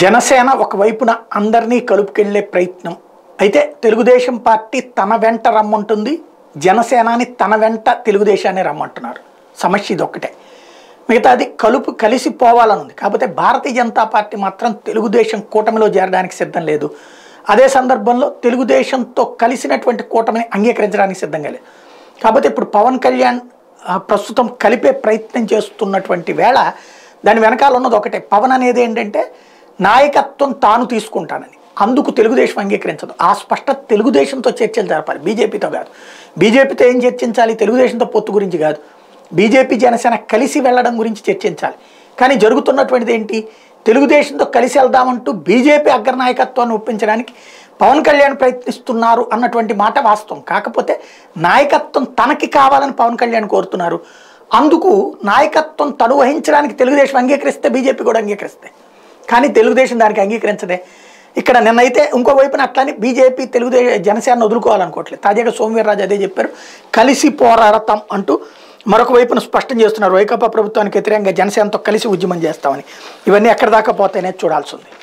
జనసేన ఒకవైపున అందరినీ కలుపుకెళ్లే ప్రయత్నం అయితే తెలుగుదేశం పార్టీ తన వెంట రమ్మంటుంది జనసేనాని తన వెంట తెలుగుదేశాన్ని రమ్మంటున్నారు సమస్య ఇది ఒక్కటే మిగతాది కలుపు కలిసిపోవాలని ఉంది కాకపోతే భారతీయ జనతా పార్టీ మాత్రం తెలుగుదేశం కూటమిలో చేరడానికి సిద్ధం లేదు అదే సందర్భంలో తెలుగుదేశంతో కలిసినటువంటి కూటమిని అంగీకరించడానికి సిద్ధంగా లేదు కాకపోతే ఇప్పుడు పవన్ కళ్యాణ్ ఆ, ప్రస్తుతం కలిపే ప్రయత్నం చేస్తున్నటువంటి వేళ దాని వెనకాల ఉన్నది ఒకటే పవన్ అనేది ఏంటంటే నాయకత్వం తాను తీసుకుంటానని అందుకు తెలుగుదేశం అంగీకరించదు ఆ స్పష్టత తెలుగుదేశంతో చర్చలు జరపాలి బీజేపీతో కాదు బీజేపీతో ఏం చర్చించాలి తెలుగుదేశంతో పొత్తు గురించి కాదు బీజేపీ జనసేన కలిసి వెళ్ళడం గురించి చర్చించాలి కానీ జరుగుతున్నటువంటిది ఏంటి తెలుగుదేశంతో కలిసి వెళ్దామంటూ బీజేపీ అగ్రనాయకత్వాన్ని ఒప్పించడానికి పవన్ కళ్యాణ్ ప్రయత్నిస్తున్నారు అన్నటువంటి మాట వాస్తవం కాకపోతే నాయకత్వం తనకి కావాలని పవన్ కళ్యాణ్ కోరుతున్నారు అందుకు నాయకత్వం తను వహించడానికి తెలుగుదేశం అంగీకరిస్తే బీజేపీ కూడా అంగీకరిస్తే కానీ తెలుగుదేశం దానికి అంగీకరించదే ఇక్కడ నిన్నైతే ఇంకో వైపున అట్లని బీజేపీ తెలుగుదేశం జనసేన వదులుకోవాలనుకోవట్లేదు తాజాగా సోమవీర్రాజు అదే చెప్పారు కలిసి పోరాడతాం అంటూ మరొక వైపున స్పష్టం చేస్తున్నారు వైకాపా ప్రభుత్వానికి వ్యతిరేకంగా జనసేనతో కలిసి ఉద్యమం చేస్తామని ఇవన్నీ ఎక్కడి దాకా పోతాయనేది చూడాల్సి ఉంది